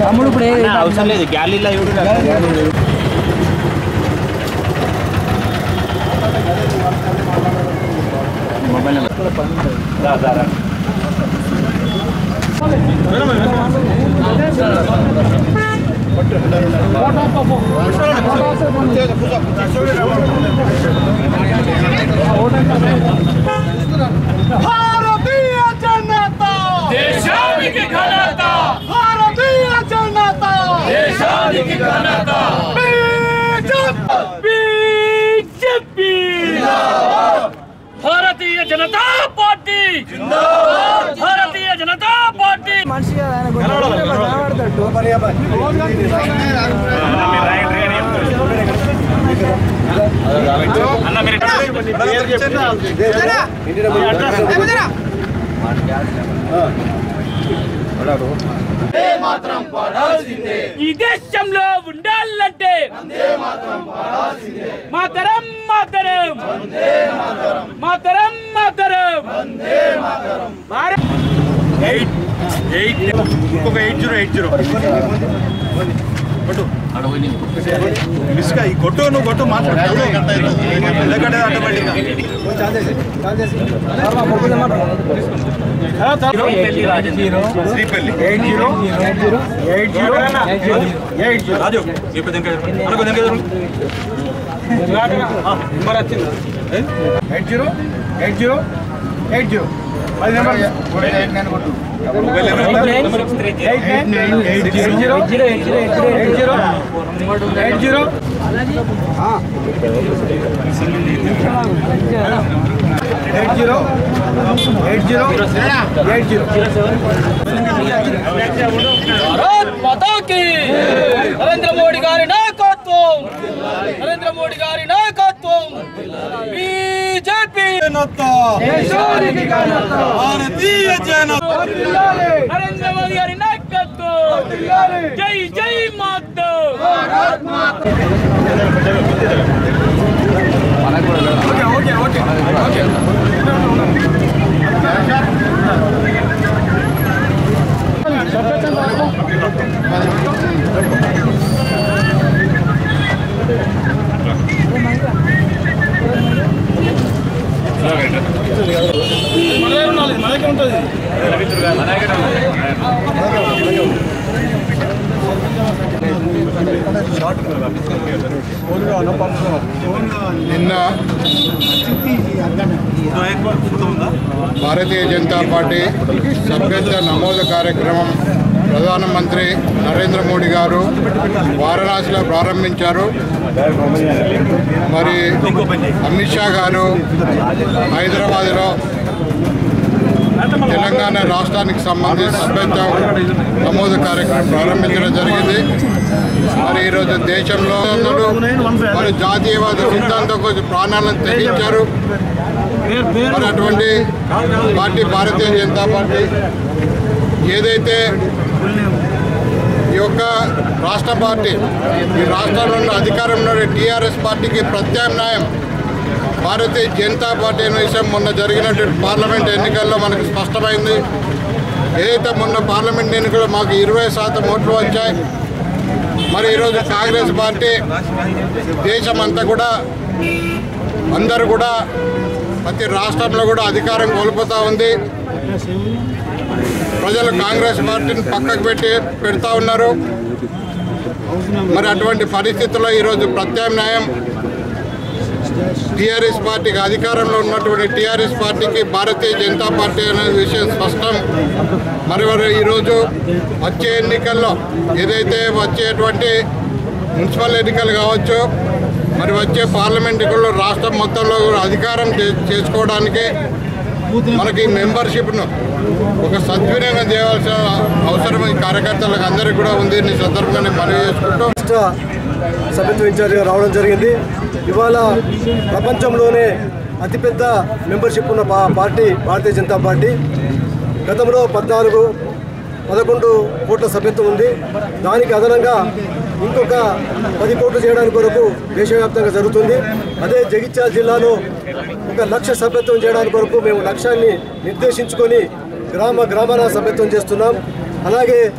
తమ్ముడు ఇప్పుడు ఏ- అవసరం లేదు గ్యాలీలో మొబైల్ నెంబర్ భారతీయ జనతా దేశానికి ఘనత భారతీయ జనతా దేశానికి ఘనత BJP Bharatiya Janata party Bharatiya Janata party మనిషి కదా, ఆయన కొంచెం కనబడతాడు. అన్న మీరు ఈ దేశంలో ఉండాలంటే మాతరం మాతరం మాతరం మాతరం భారత్ ఎయిట్ ఎయిట్ ఇంకొక ఎయిట్ జీరో ఎయిట్ జీరో కొట్టు మిస్గా ఈ కొట్టు నువ్వు కొట్టు మాట్లాడు ఎందుకంటే ఆటోమేటిక్గా Sripalli eight zero eight zero eight zero Raju ఇప్పుడు ఇంకా అనుకో ఇంకా నెంబర్ వచ్చింది eight zero eight zero eight zero అది number mobile number eight nine eight zero eight zero eight zero eight zero eight zero eight zero eight zero Bharat మాతాకి నరేంద్ర మోడీ గారి నాయకత్వం నరేంద్ర మోడీ గారి నాయకత్వం బీజేపీ భారతీయ జనతా నరేంద్ర మోదీ గారి నాయకత్వం జై జై మాధవ్ నిన్న భారతీయ జనతా పార్టీ సభ్యత్వ నమోదు కార్యక్రమం ప్రధానమంత్రి నరేంద్ర మోడీ గారు వారణాసిలో ప్రారంభించారు మరి అమిత్ షా గారు హైదరాబాద్లో తెలంగాణ రాష్ట్రానికి సంబంధించి సభ్యత్వ నమోదు కార్యక్రమం ప్రారంభించడం జరిగింది మరి ఈరోజు దేశంలో అందరూ మరి జాతీయవాద సిద్ధాంతం కోసం ప్రాణాలను తెగించారు మరి అటువంటి పార్టీ భారతీయ జనతా పార్టీ ఏదైతే ఈ యొక్క రాష్ట్ర పార్టీ ఈ రాష్ట్రంలో ఉన్న అధికారంలో ఉన్న టీఆర్ఎస్ పార్టీకి ప్రత్యామ్నాయం భారతీయ జనతా పార్టీ అనే విషయం మొన్న జరిగినటువంటి పార్లమెంట్ ఎన్నికల్లో మనకు స్పష్టమైంది ఏదైతే మొన్న పార్లమెంట్ ఎన్నికల్లో మాకు ఇరవై శాతం ఓట్లు వచ్చాయి మరి ఈరోజు కాంగ్రెస్ పార్టీ దేశం అంతా కూడా అందరూ కూడా ప్రతి రాష్ట్రంలో కూడా అధికారం కోల్పోతూ ఉంది ప్రజలు కాంగ్రెస్ పార్టీని పక్కకు పెట్టి పెడతా ఉన్నారు మరి అటువంటి పరిస్థితుల్లో ఈరోజు ప్రత్యామ్నాయం టీఆర్ఎస్ పార్టీకి అధికారంలో ఉన్నటువంటి టీఆర్ఎస్ పార్టీకి భారతీయ జనతా పార్టీ అనే విషయం స్పష్టం మరి మరి ఈరోజు వచ్చే ఎన్నికల్లో ఏదైతే వచ్చేటువంటి మున్సిపల్ ఎన్నికలు కావచ్చు మరి వచ్చే పార్లమెంట్ ఎన్నికల్లో రాష్ట్రం మొత్తంలో కూడా అధికారం చే- చేసుకోవడానికి మనకి మెంబర్షిప్ను ఒక సద్వినియోగం చేయవలసిన అవసరం ఈ కార్యకర్తలకు అందరికీ కూడా ఉంది ఈ సందర్భంగా నేను మనవి చేసుకుంటూ రాష్ట్ర సభ్యత్వ ఇన్ఛార్జిగా రావడం జరిగింది ఇవాళ ప్రపంచంలోనే అతిపెద్ద మెంబర్షిప్ ఉన్న పా పార్టీ భారతీయ జనతా పార్టీ గతంలో పద్నాలుగు పదకొండు కోట్ల సభ్యత్వం ఉంది దానికి అదనంగా ఇంకొక పది కోట్లు చేయడానికి కొరకు దేశవ్యాప్తంగా జరుగుతుంది అదే జగిత్యాల జిల్లాలో ఒక లక్ష సభ్యత్వం చేయడానికి కొరకు మేము లక్ష్యాన్ని నిర్దేశించుకొని గ్రామ గ్రామాల సభ్యత్వం చేస్తున్నాం అలాగే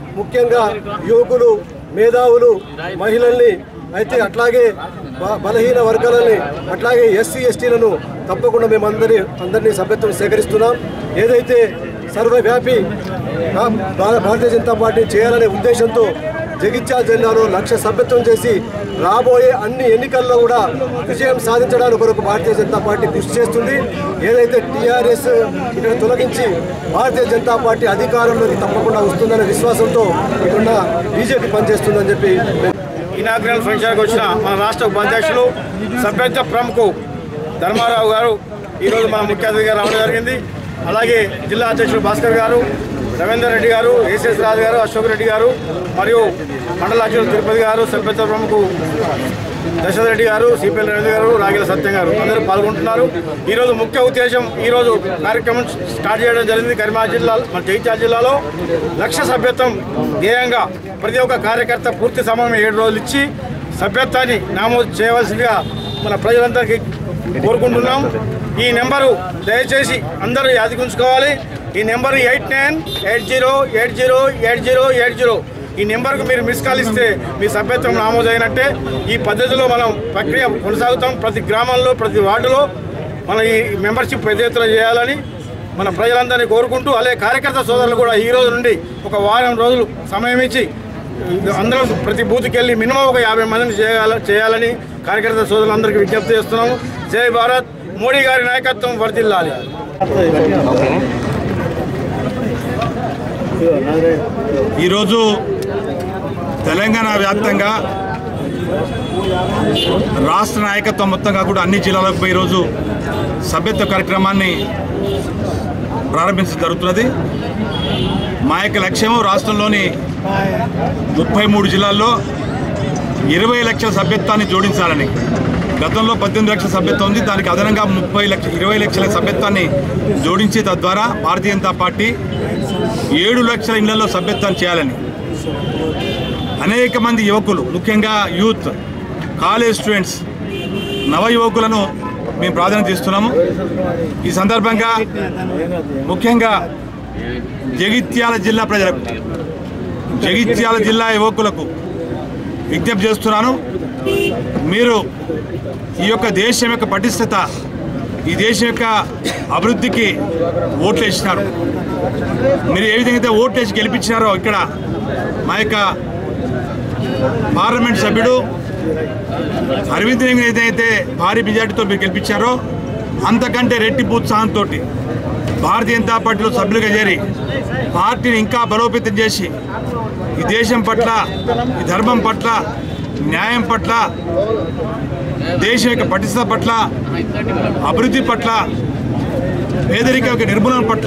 ముఖ్యంగా యువకులు మేధావులు మహిళల్ని అయితే అట్లాగే బ- బలహీన వర్గాలని అట్లాగే ఎస్సీ ఎస్టీలను తప్పకుండా మేము అందరి అందరినీ సభ్యత్వం సేకరిస్తున్నాం ఏదైతే సర్వవ్యాపి భా- భా- భారతీయ జనతా పార్టీ చేయాలనే ఉద్దేశంతో జగిత్యాల జిల్లాలో లక్ష సభ్యత్వం చేసి రాబోయే అన్ని ఎన్నికల్లో కూడా విజయం సాధించడానికి కొరకు భారతీయ జనతా పార్టీ కృషి చేస్తుంది ఏదైతే టీఆర్ఎస్ ఇక్కడ తొలగించి భారతీయ జనతా పార్టీ అధికారంలోకి తప్పకుండా వస్తుందనే విశ్వాసంతో ఇక్కడున్న బీజేపీ పనిచేస్తుందని చెప్పి మేము ఇనాగ్రల్ ఫంక్షన్కి వచ్చిన మన రాష్ట్ర ఉపాధ్యక్షులు సభ్యత్వ ప్రముఖ ధర్మారావు గారు ఈరోజు మన ముఖ్య అతిథిగా రావడం జరిగింది అలాగే జిల్లా అధ్యక్షులు భాస్కర్ గారు రవీందర్ రెడ్డి గారు ఏసీఎస్ రాజు గారు అశోక్ రెడ్డి గారు మరియు మండల అధ్యక్షులు తిరుపతి గారు సభ్యత్వ ప్రముఖ దశరథ రెడ్డి గారు సిపిఎల్ రవీంద్ర గారు రాగిల సత్యం గారు అందరూ పాల్గొంటున్నారు ఈరోజు ముఖ్య ఉద్దేశం ఈరోజు కార్యక్రమం స్టార్ట్ చేయడం జరిగింది కరీంనగర్ జిల్లా మన జగిత్యాల జిల్లాలో లక్ష సభ్యత్వం ధ్యేయంగా ప్రతి ఒక్క కార్యకర్త పూర్తి సమయం ఏడు రోజులు ఇచ్చి సభ్యత్వాన్ని నమోదు చేయవలసిందిగా మన ప్రజలందరికీ కోరుకుంటున్నాం ఈ నెంబరు దయచేసి అందరూ యాదిగుంచుకోవాలి ఈ number eight nine eight zero eight zero eight zero eight zero ఈ నెంబర్కు మీరు మిస్ కాల్ ఇస్తే మీ సభ్యత్వం నమోదైనట్టే ఈ పద్ధతిలో మనం ప్రక్రియ కొనసాగుతాం ప్రతి గ్రామంలో ప్రతి వార్డులో మన ఈ మెంబర్షిప్ పెద్ద ఎత్తున చేయాలని మన ప్రజలందరినీ కోరుకుంటూ అలాగే కార్యకర్త సోదరులు కూడా ఈ రోజు నుండి ఒక వారం రోజులు సమయం ఇచ్చి అందరం ప్రతి బూత్కి వెళ్ళి మినిమం ఒక యాభై మందిని చేయాల చేయాలని కార్యకర్త సోదరులందరికీ విజ్ఞప్తి చేస్తున్నాము జై భారత్ మోడీ గారి నాయకత్వం వర్ధిల్లాలి ఈరోజు తెలంగాణ వ్యాప్తంగా రాష్ట్ర నాయకత్వం మొత్తంగా కూడా అన్ని జిల్లాలకు పోయి ఈరోజు సభ్యత్వ కార్యక్రమాన్ని ప్రారంభించడం జరుగుతున్నది మా యొక్క లక్ష్యము రాష్ట్రంలోని ముప్పై మూడు జిల్లాల్లో ఇరవై లక్షల సభ్యత్వాన్ని జోడించాలని గతంలో పద్దెనిమిది లక్షల సభ్యత్వం ఉంది దానికి అదనంగా ముప్పై లక్ష ఇరవై లక్షల సభ్యత్వాన్ని జోడించి తద్వారా భారతీయ జనతా పార్టీ ఏడు లక్షల ఇళ్లలో సభ్యత్వం చేయాలని అనేక మంది యువకులు ముఖ్యంగా యూత్ కాలేజ్ స్టూడెంట్స్ నవ యువకులను మేము ప్రాధాన్యత ఇస్తున్నాము ఈ సందర్భంగా ముఖ్యంగా జగిత్యాల జిల్లా ప్రజలకు జగిత్యాల జిల్లా యువకులకు విజ్ఞప్తి చేస్తున్నాను మీరు ఈ యొక్క దేశం యొక్క పటిష్టత ఈ దేశం యొక్క అభివృద్ధికి ఓట్లు వేసినారు మీరు ఏ విధంగా అయితే ఓట్లు వేసి గెలిపించినారో ఇక్కడ మా యొక్క పార్లమెంట్ సభ్యుడు అరవింద్ లింగ్ ఏదైతే భారీ మెజార్టీతో మీరు గెలిపించారో అంతకంటే రెట్టింపు ఉత్సాహంతో భారతీయ జనతా పార్టీలో సభ్యులుగా చేరి పార్టీని ఇంకా బలోపేతం చేసి ఈ దేశం పట్ల ఈ ధర్మం పట్ల న్యాయం పట్ల దేశం యొక్క పటిష్టత పట్ల అభివృద్ధి పట్ల పేదరిక యొక్క నిర్మూలన పట్ల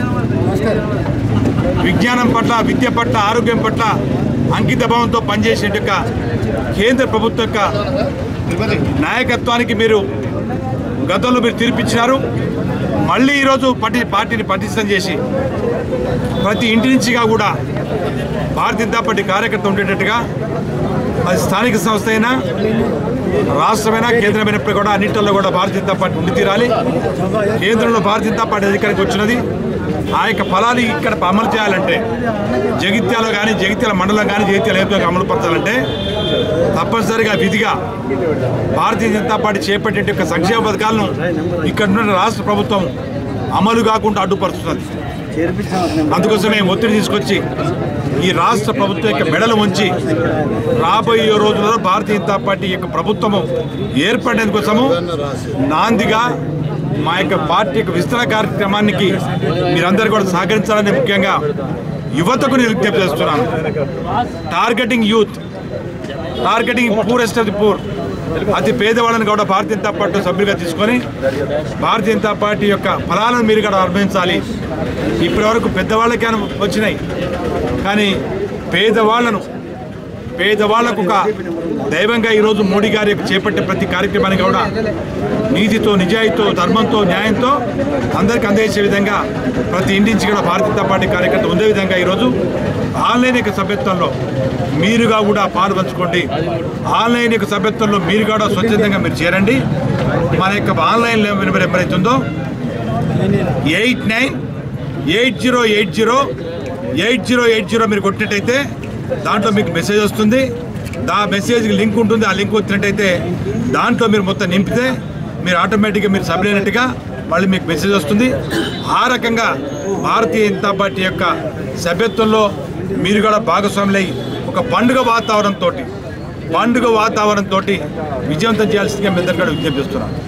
విజ్ఞానం పట్ల విద్య పట్ల ఆరోగ్యం పట్ల అంకిత భావంతో పనిచేసే యొక్క కేంద్ర ప్రభుత్వం యొక్క నాయకత్వానికి మీరు గతంలో మీరు తీర్పిచ్చినారు మళ్ళీ ఈరోజు పటి పార్టీని పటిష్టం చేసి ప్రతి ఇంటి నుంచిగా కూడా భారతీయ జనతా పార్టీ కార్యకర్త ఉండేటట్టుగా అది స్థానిక సంస్థ అయినా రాష్ట్రమైనా కేంద్రమైనప్పుడు కూడా అన్నింటిలో కూడా భారతీయ జనతా పార్టీ ఉండి తీరాలి కేంద్రంలో భారతీయ జనతా పార్టీ అధికారికి వచ్చినది ఆ యొక్క ఫలాలు ఇక్కడ అమలు చేయాలంటే జగిత్యాల కానీ జగిత్యాల మండలం కానీ జగిత్యాల ఏపీలో అమలు పరచాలంటే తప్పనిసరిగా విధిగా భారతీయ జనతా పార్టీ చేపట్టే యొక్క సంక్షేమ పథకాలను ఇక్కడ ఉన్న రాష్ట్ర ప్రభుత్వం అమలు కాకుండా అడ్డుపరుస్తున్నది అందుకోసమే ఒత్తిడి తీసుకొచ్చి ఈ రాష్ట్ర ప్రభుత్వం యొక్క మెడలు ఉంచి రాబోయే రోజుల్లో భారతీయ జనతా పార్టీ యొక్క ప్రభుత్వము ఏర్పడేందుకోసము నాందిగా మా యొక్క పార్టీ యొక్క విస్తరణ కార్యక్రమానికి మీరందరూ కూడా సహకరించాలని ముఖ్యంగా యువతకు నేను విజ్ఞప్తి చేస్తున్నాను targeting youth targeting poorest of the poor అతి పేదవాళ్ళని కూడా భారతీయ జనతా పార్టీ సభ్యులుగా తీసుకొని భారతీయ జనతా పార్టీ యొక్క ఫలాలను మీరు కూడా అనుభవించాలి ఇప్పటి వరకు పెద్దవాళ్ళకి అను- వచ్చినాయి కానీ పేదవాళ్లను పేదవాళ్లకు ఒక దైవంగా ఈరోజు మోడీ గారి యొక్క చేపట్టే ప్రతి కార్యక్రమాన్ని కూడా నీతితో నిజాయితీతో ధర్మంతో న్యాయంతో అందరికీ అందజేసే విధంగా ప్రతి ఇంటి నుంచి కూడా భారతీయ జనతా పార్టీ కార్యకర్త ఉండే విధంగా ఈరోజు ఆన్లైన్ యొక్క సభ్యత్వంలో మీరుగా కూడా పాలు పంచుకోండి ఆన్లైన్ యొక్క సభ్యత్వంలో మీరు కూడా స్వచ్ఛందంగా మీరు చేరండి మన యొక్క ఆన్లైన్ నెంబర్ ఎవరైతే ఉందో eight nine eight zero eight zero eight zero eight zero మీరు కొట్టినట్టయితే దాంట్లో మీకు మెసేజ్ వస్తుంది దా మెసేజ్కి లింక్ ఉంటుంది ఆ లింక్ వచ్చినట్టయితే దాంట్లో మీరు మొత్తం నింపితే మీరు ఆటోమేటిక్గా మీరు సభ్యులైనట్టుగా మళ్ళీ మీకు మెసేజ్ వస్తుంది ఆ రకంగా భారతీయ జనతా పార్టీ యొక్క సభ్యత్వంలో మీరు కూడా భాగస్వాములై ఒక పండుగ వాతావరణంతో పండుగ వాతావరణంతో విజయవంతం చేయాల్సిందిగా మీ ఇద్దరు కూడా విజ్ఞప్తి చేస్తున్నాం